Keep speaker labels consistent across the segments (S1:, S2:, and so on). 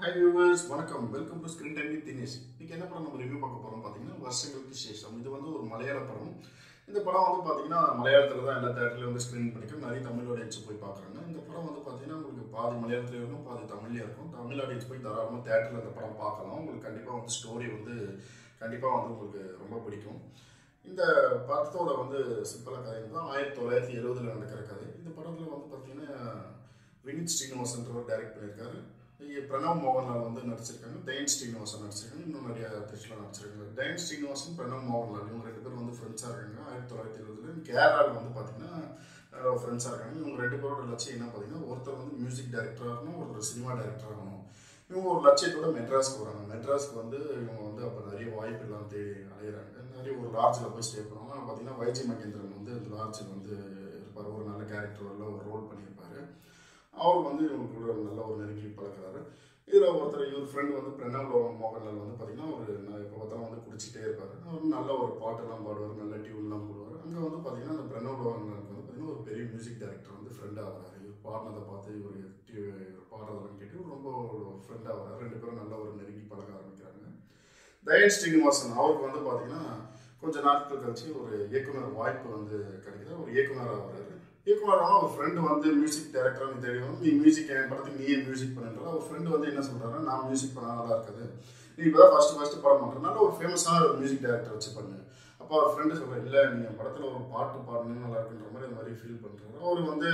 S1: hi viewers வணக்கம் welcome to screen time with Dinesh இன்னைக்கு என்ன படம் நம்ம ரிவ்யூ பார்க்க போறோம் பார்த்தீங்கன்னா வருஷங்களுக்கு சேஷம் இது வந்து ஒரு மலையாள படம் இந்த படம் வந்து பார்த்தீங்கன்னா மலையாளத்தில் தான் எல்லா தேட்டர்லையும் வந்து ஸ்க்ரீன் பண்ணிக்கும் நிறைய தமிழ் ஆடியன்ஸ் போய் பார்க்குறாங்க இந்த படம் வந்து பார்த்தீங்கன்னா உங்களுக்கு பாதி மலையாளத்துலேயும் இருக்கும் பாதி தமிழ்லேயும் இருக்கும் தமிழ் ஆடியன்ஸ் போய் தாராளமாக தேட்டரில் இந்த படம் பார்க்கலாம் உங்களுக்கு கண்டிப்பாக வந்து ஸ்டோரி வந்து கண்டிப்பாக வந்து உங்களுக்கு ரொம்ப பிடிக்கும் இந்த படத்தோட வந்து சிம்பிளாக கதை தான் ஆயிரத்தி தொள்ளாயிரத்தி எழுபதுல நடக்கிற கதை இந்த படத்தில் வந்து பார்த்தீங்கன்னா வினித் ஸ்ரீனிவாசன்றவர் டைரக்ட் பண்ணியிருக்காரு இங்க பிரணவ் மோகன்லால் வந்து நடிச்சிருக்காங்க டயன் ஸ்ரீனிவாசன் நடிச்சிருக்காங்க இன்னும் நிறைய ஆர்டிஸ்ட்லாம் நடிச்சிருக்காங்க டயன் ஸ்ரீனிவாசன் பிரணவ் மோகன்லால் இவங்க ரெண்டு பேரும் வந்து ஃப்ரெண்ட்ஸாக இருக்காங்க ஆயிரத்தி தொள்ளாயிரத்தி எழுபதுல கேரளாவில் வந்து பார்த்தீங்கன்னா ஃப்ரெண்ட்ஸாக இருக்காங்க இவங்க ரெண்டு பேரோட லட்சியம் என்ன பார்த்தீங்கன்னா ஒருத்தர் வந்து மியூசிக் டைரக்டர் ஆகணும் ஒருத்தர் சினிமா டைரக்டர் ஆகணும் இவங்க ஒரு லட்சியத்தோட மெட்ராஸ்க்கு வராங்க மெட்ராஸ்க்கு வந்து இவங்க வந்து அப்போ நிறைய வாய்ப்புகள்லாம் தேடி அலையிறாங்க நிறைய ஒரு லாட்ஜில் போய் ஸ்டே பண்ணுவாங்க ஆனால் பார்த்தீங்கன்னா வைஜி மகேந்திரன் வந்து அந்த லாட்ஜில் வந்து இருப்பார் ஒரு நல்ல கேரக்டரில் ஒரு ரோல் பண்ணியிருப்பாரு அவர் வந்து இவங்களுக்கு கூட நல்ல ஒரு நெருங்கி பழக்கிறாரு இதில் ஒருத்தர் இவர் ஃப்ரெண்டு வந்து பிரணவ் லோகன் மோகன்லால் வந்து பார்த்தீங்கன்னா ஒரு இப்போ பார்த்தாலும் வந்து குடிச்சிட்டே இருப்பார் அவர் நல்ல ஒரு பாட்டெல்லாம் பாடுவார் நல்ல டியூன்லாம் போடுவார் அங்கே வந்து பார்த்தீங்கன்னா அந்த பிரணவ் லோகன்லாலுக்கு வந்து பார்த்தீங்கன்னா ஒரு பெரிய மியூசிக் டைரக்டர் வந்து ஃப்ரெண்டாக வராரு இவர் பாடினதை பார்த்து இவர் இவர் பாடுறதெல்லாம் கேட்டு இவர் ரொம்ப ஒரு ஃப்ரெண்டாக வராரு ரெண்டு பேரும் நல்ல ஒரு நெருங்கி பழக ஆரம்பிக்கிறாங்க தயன் ஸ்ரீனிவாசன் அவருக்கு வந்து பார்த்தீங்கன்னா கொஞ்ச நாட்கள் கழிச்சு ஒரு இயக்குனர் வாய்ப்பு வந்து கிடைக்குது ஒரு இயக்குனராக வராரு இயக்குனராக ஒரு ஃப்ரெண்டு வந்து மியூசிக் டைரக்டராக நீ தெரியும் நீ மியூசிக் என் படத்துக்கு நீயே மியூசிக் பண்ணுன்ற ஒரு ஃப்ரெண்டு வந்து என்ன சொல்கிறாரு நான் மியூசிக் பண்ண நல்லா இருக்குது நீ இப்போ தான் ஃபஸ்ட்டு ஃபஸ்ட்டு படம் பண்ணுறதுனால ஒரு ஃபேமஸான ஒரு மியூசிக் டைரக்டர் வச்சு பண்ணு அப்போ அவர் ஃப்ரெண்டு சொல்கிறார் இல்லை நீங்கள் படத்தில் ஒரு பாட்டு பாடணும் நல்லா இருக்குன்ற மாதிரி அந்த மாதிரி ஃபீல் பண்ணுறாரு அவர் வந்து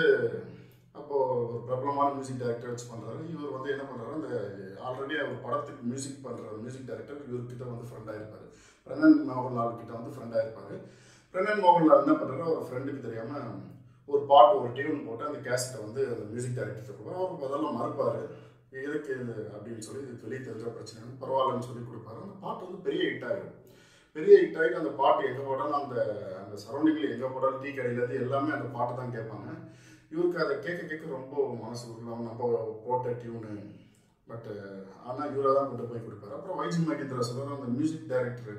S1: அப்போது ஒரு பிரபலமான மியூசிக் டைரக்டர் வச்சு பண்ணுறாரு இவர் வந்து என்ன பண்ணுறாரு அந்த ஆல்ரெடி அவர் படத்துக்கு மியூசிக் பண்ணுற மியூசிக் டைரக்டர் இவர்கிட்ட வந்து ஃப்ரெண்டாக இருப்பார் பிரனன் மோகன்லால் கிட்ட வந்து ஃப்ரெண்டாக இருப்பார் பிரனன் மோகன்லால் என்ன பண்ணுறாரு அவர் ஃப்ரெண்டுக்கு தெரியாமல் ஒரு பாட்டு ஒரு டியூன் போட்டு அந்த கேசட்டை வந்து அந்த மியூசிக் டைரக்டர் கொடுப்பாரு அவர் அதெல்லாம் மறுப்பார் எதுக்கு இது அப்படின்னு சொல்லி இது வெளியே தெரிஞ்ச பிரச்சனை பரவாயில்லன்னு சொல்லி கொடுப்பாரு அந்த பாட்டு வந்து பெரிய ஹிட் ஆகிடும் பெரிய ஹிட் ஆகிட்டு அந்த பாட்டு எங்கே போட்டாலும் அந்த அந்த சரௌண்டிங்கில் எங்கே போட்டாலும் டீ கடையிலேருந்து எல்லாமே அந்த பாட்டை தான் கேட்பாங்க இவருக்கு அதை கேட்க கேட்க ரொம்ப மனசு கொடுக்கலாம் நம்ம போட்ட டியூனு பட்டு ஆனால் இவரை தான் கொண்டு போய் கொடுப்பாரு அப்புறம் வைஜி மகேந்திரா சொல்கிறார் அந்த மியூசிக் டைரக்டர்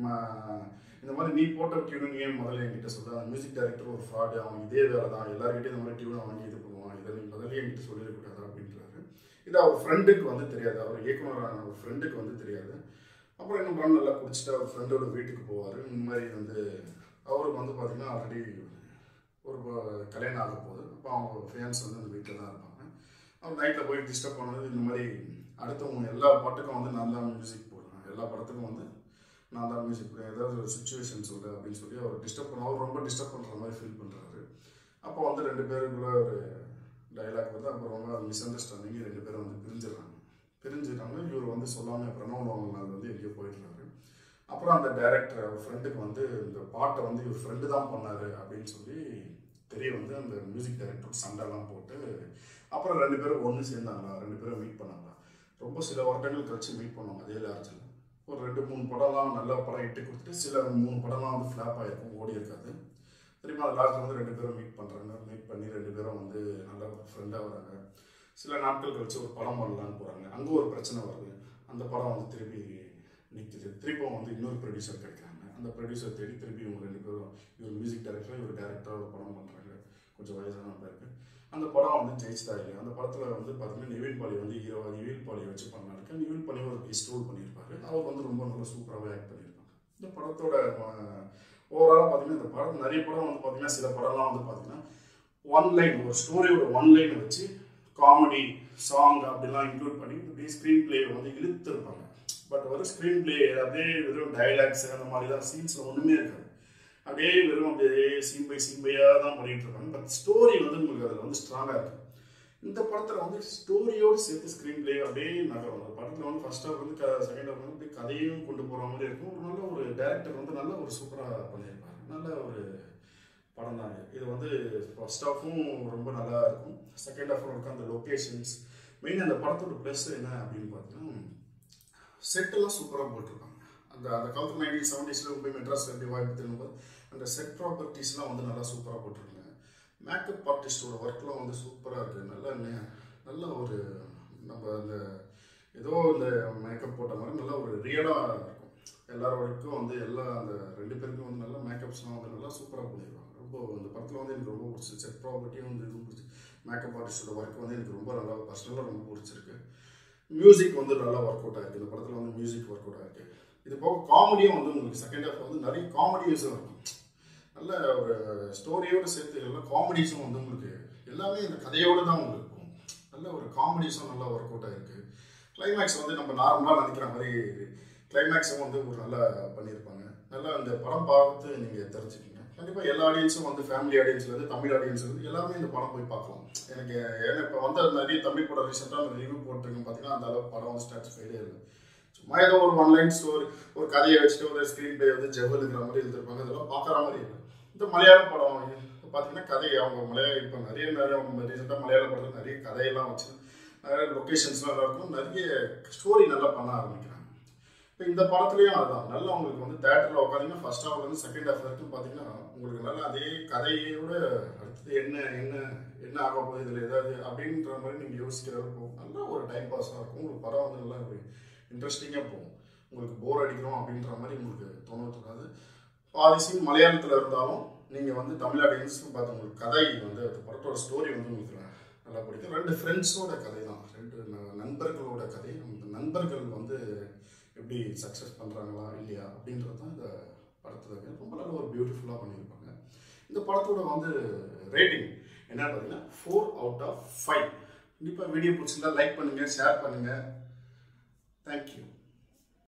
S1: இந்த மாதிரி நீ போட்ட டியூனு நீ ஏன் முதல்ல என்கிட்ட சொல்ற அந்த மியூசிக் டைரக்டர் ஒரு ஃப்ராடு அவன் இதே வேலை தான் எல்லாருக்கிட்டையும் இந்த மாதிரி டியூனை வாங்கி இது பண்ணுவான் இதை நீ முதல்ல என்கிட்ட சொல்லிடக்கூடாது அப்படின்றாரு இது அவர் ஃப்ரெண்டுக்கு வந்து தெரியாது அவர் இயக்குனரான ஒரு ஃப்ரெண்டுக்கு வந்து தெரியாது அப்புறம் என்ன பண்ண நல்லா குடிச்சிட்டு அவர் ஃப்ரெண்டோட வீட்டுக்கு போவார் இந்த மாதிரி வந்து அவருக்கு வந்து பார்த்தீங்கன்னா ஆல்ரெடி ஒரு கல்யாணம் ஆக போகுது அப்போ அவங்க ஃபேன்ஸ் வந்து அந்த வீட்டில் தான் இருப்பாங்க அவர் நைட்டில் போய் டிஸ்டர்ப் பண்ணது இந்த மாதிரி அடுத்தவங்க எல்லா பாட்டுக்கும் வந்து நான் தான் மியூசிக் போடுறேன் எல்லா படத்துக்கும் வந்து நான் தான் மியூசிக் போடுறேன் ஏதாவது ஒரு சுச்சுவேஷன் சொல்லு அப்படின்னு சொல்லி அவர் டிஸ்டர்ப் பண்ண அவர் ரொம்ப டிஸ்டர்ப் பண்ணுற மாதிரி ஃபீல் பண்ணுறாரு அப்போ வந்து ரெண்டு பேருக்குள்ள ஒரு டைலாக் வந்து அப்புறம் ரொம்ப மிஸ் அண்டர்ஸ்டாண்டிங் ரெண்டு பேரும் வந்து பிரிஞ்சிடறாங்க பிரிஞ்சிடறாங்க இவர் வந்து சொல்லாமல் பிரணவ் நாள் வந்து எங்கேயோ போயிடுறாரு அப்புறம் அந்த டைரக்டர் அவர் ஃப்ரெண்டுக்கு வந்து இந்த பாட்டை வந்து இவர் ஃப்ரெண்டு தான் பண்ணாரு அப்படின்னு சொல்லி தெரிய வந்து அந்த மியூசிக் டைரக்டர் சண்டைலாம் போட்டு அப்புறம் ரெண்டு பேரும் ஒன்று சேர்ந்தாங்களா ரெண்டு பேரும் மீட் பண்ணாங்களா ரொம்ப சில வருடங்கள் கழிச்சு மீட் பண்ணோம் அதே லார்ஜில் ஒரு ரெண்டு மூணு படம்லாம் நல்ல படம் இட்டு கொடுத்துட்டு சில மூணு படம்லாம் வந்து ஃப்ளாப் ஆகிருக்கும் ஓடி இருக்காது திரும்ப அந்த லாஸ்ட்டில் வந்து ரெண்டு பேரும் மீட் பண்ணுறாங்க மீட் பண்ணி ரெண்டு பேரும் வந்து நல்ல ஃப்ரெண்டாக வராங்க சில நாட்கள் கழிச்சு ஒரு படம் பண்ணலான்னு போகிறாங்க அங்கே ஒரு பிரச்சனை வருது அந்த படம் வந்து திருப்பி நிற்குது திருப்பம் வந்து இன்னொரு ப்ரொடியூசர் கிடைக்கிறாங்க அந்த ப்ரொடியூசர் தேடி திருப்பி இவங்க ரெண்டு பேரும் இவர் மியூசிக் டைரக்டர் இவர் டேரக்டராக ஒரு படம் பண்ணுறாங்க கொஞ்சம் வயசான பேருக்கு அந்த படம் வந்து ஜெயிச்சுதா இல்லையா அந்த படத்தில் வந்து பார்த்தீங்கன்னா நிவின் பாலி வந்து ஹீரோ நிவின் பாலியை வச்சு பண்ணாரு நிவின் பாலி ஒரு கெஸ்ட் ரோல் பண்ணியிருப்பாரு அவர் வந்து ரொம்ப நல்லா சூப்பராகவே ஆக்ட் பண்ணியிருப்பாங்க இந்த படத்தோட ஓவராலாக பார்த்தீங்கன்னா இந்த படம் நிறைய படம் வந்து பார்த்தீங்கன்னா சில படம்லாம் வந்து பார்த்தீங்கன்னா ஒன் லைன் ஒரு ஸ்டோரியோட ஒன் லைன் வச்சு காமெடி சாங் அப்படிலாம் இன்க்ளூட் பண்ணி அப்படியே ஸ்க்ரீன் பிளே வந்து இழுத்துருப்பாங்க பட் ஒரு ஸ்க்ரீன் பிளே அப்படியே வெறும் டைலாக்ஸ் அந்த மாதிரி தான் சீன்ஸில் ஒன்றுமே இருக்காது அப்படியே வெறும் அப்படியே சீன் பை சீன் பையாக தான் பண்ணிட்டு இருப்பாங்க பட் ஸ்டோரி வந்து உங்களுக்கு அதில் வந்து ஸ்ட்ராங்காக இருக்குது இந்த படத்தில் வந்து ஸ்டோரியோடு சேர்த்து ஸ்க்ரீன் பிளே அப்படியே நகரும் அந்த படத்தில் வந்து ஃபர்ஸ்ட் ஹாஃப் வந்து செகண்ட் ஹாஃப் வந்து அப்படியே கதையும் கொண்டு போகிற மாதிரி இருக்கும் ஒரு நல்ல ஒரு டேரக்டர் வந்து நல்ல ஒரு சூப்பராக பண்ணியிருப்பாரு நல்ல ஒரு படம் தான் இது வந்து ஃபர்ஸ்ட் ஹாஃபும் ரொம்ப நல்லா இருக்கும் செகண்ட் ஹாஃபில் இருக்க அந்த லொக்கேஷன்ஸ் மெயின் அந்த படத்தோட ப்ளஸ் என்ன அப்படின்னு பார்த்தீங்கன்னா செட்டெல்லாம் சூப்பராக போட்டிருக்காங்க அந்த அந்த காலத்து நைன்டீன் செவன்டீஸில் போய் மெட்ராஸ் எப்படி வாய்ப்பு திரும்ப அந்த செட் ப்ராப்பர்ட்டிஸ்லாம் வந்து நல்லா சூப்பராக போட்டிருக்காங்க மேக்கப் ஆர்டிஸ்டோட ஒர்க்லாம் வந்து சூப்பராக இருக்குது நல்லா நல்ல ஒரு நம்ம அந்த ஏதோ இந்த மேக்கப் போட்ட மாதிரி நல்ல ஒரு ரியலாக இருக்கும் எல்லாரோடக்கும் வந்து எல்லா அந்த ரெண்டு பேருக்கும் வந்து நல்லா மேக்கப்ஸ்லாம் வந்து நல்லா சூப்பராக பண்ணிடுவாங்க ரொம்ப அந்த படத்தில் வந்து எனக்கு ரொம்ப பிடிச்சி செட் ப்ராப்பர்ட்டியும் வந்து இதுவும் பிடிச்சி மேக்கப் ஆர்டிஸ்டோட ஒர்க் வந்து எனக்கு ரொம்ப நல்லா பர்சனலாக ரொம்ப பிடிச்சிருக்கு மியூசிக் வந்து நல்லா ஒர்க் அவுட் ஆயிருக்கு இந்த படத்தில் வந்து மியூசிக் ஒர்க் அவுட் ஆயிருக்கு இது போக காமெடியும் வந்து உங்களுக்கு செகண்ட் ஹாஃப் வந்து நிறைய காமெடிஸும் இருக்கும் நல்ல ஒரு ஸ்டோரியோடு சேர்த்து எல்லாம் காமெடிஸும் வந்து உங்களுக்கு எல்லாமே இந்த கதையோடு தான் உங்களுக்கு போகும் நல்ல ஒரு காமெடிஸும் நல்லா ஒர்க் அவுட் ஆயிருக்கு கிளைமேக்ஸ் வந்து நம்ம நார்மலாக நினைக்கிற மாதிரி கிளைமேக்ஸும் வந்து ஒரு நல்லா பண்ணியிருப்பாங்க நல்லா அந்த படம் பார்த்து நீங்கள் தெரிஞ்சுக்கங்க கண்டிப்பாக எல்லா ஆடியன்ஸும் வந்து ஃபேமிலி ஆடியன்ஸ்லேருந்து தமிழ் ஆடியன்ஸ் இருந்து எல்லாருமே இந்த படம் போய் பார்க்கலாம் எனக்கு ஏன்னா இப்போ வந்து நிறைய தமிழ் படம் ரீசெண்டாக அந்த ரிவ்யூ போட்டிருக்கேன் பார்த்தீங்கன்னா அந்த அளவுக்கு படம் வந்து சாட்டிஸ்ஃபைடே இல்லை சும்மா ஏதோ ஒரு ஒன்லைன் ஸ்டோரி ஒரு கதையை வச்சுட்டு ஒரு ஸ்க்ரீன் பிளே வந்து ஜெவல் இருக்கிற மாதிரி எழுதிருப்பாங்க இதெல்லாம் பார்க்குற மாதிரி இல்லை இந்த மலையாள படம் பார்த்தீங்கன்னா கதை அவங்க மலையாள இப்போ நிறைய நிறைய ரீசெண்டாக மலையாள படத்தில் நிறைய கதையெல்லாம் வச்சு நிறைய லொக்கேஷன்ஸ்லாம் நல்லா இருக்கும் நிறைய ஸ்டோரி நல்லா பண்ண ஆரம்பிக்கிறாங்க இப்போ இந்த படத்துலையும் அதுதான் நல்லா உங்களுக்கு வந்து தேட்டரில் உட்காந்தீங்கன்னா ஃபர்ஸ்ட் ஹாஃப்ல இருந்து செகண்ட் ஹாஃப் வரைக்கும் பார்த்தீங்கன்னா உங்களுக்கு நல்லா அதே கதையோட அடுத்தது என்ன என்ன என்ன ஆக போகுது இதில் ஏதாவது அப்படின்ற மாதிரி நீங்கள் யோசிக்கிறது போகும் நல்லா ஒரு டைம் பாஸாக இருக்கும் உங்களுக்கு படம் வந்து நல்லா ஒரு இன்ட்ரெஸ்டிங்காக போகும் உங்களுக்கு போர் அடிக்கிறோம் அப்படின்ற மாதிரி உங்களுக்கு தோண தோணாது பாதி சீன் மலையாளத்தில் இருந்தாலும் நீங்கள் வந்து தமிழ் ஆடியன்ஸ்னு பார்த்து உங்களுக்கு கதை வந்து அந்த படத்தோட ஸ்டோரி வந்து உங்களுக்கு நல்லா பிடிக்கும் ரெண்டு ஃப்ரெண்ட்ஸோட கதை தான் ரெண்டு ந- நண்பர்களோட கதை அந்த நண்பர்கள் வந்து எப்படி சக்ஸஸ் பண்ணுறாங்களா இல்லையா அப்படின்றது தான் இந்த படத்தில் ரொம்ப நல்ல ஒரு பியூட்டிஃபுல்லாக பண்ணியிருப்பாங்க இந்த படத்தோட வந்து ரேட்டிங் என்ன பார்த்தீங்கன்னா ஃபோர் அவுட் ஆஃப் ஃபைவ் கண்டிப்பாக வீடியோ பிடிச்சிருந்தா லைக் பண்ணுங்கள் ஷேர் பண்ணுங்கள் தேங்க்யூ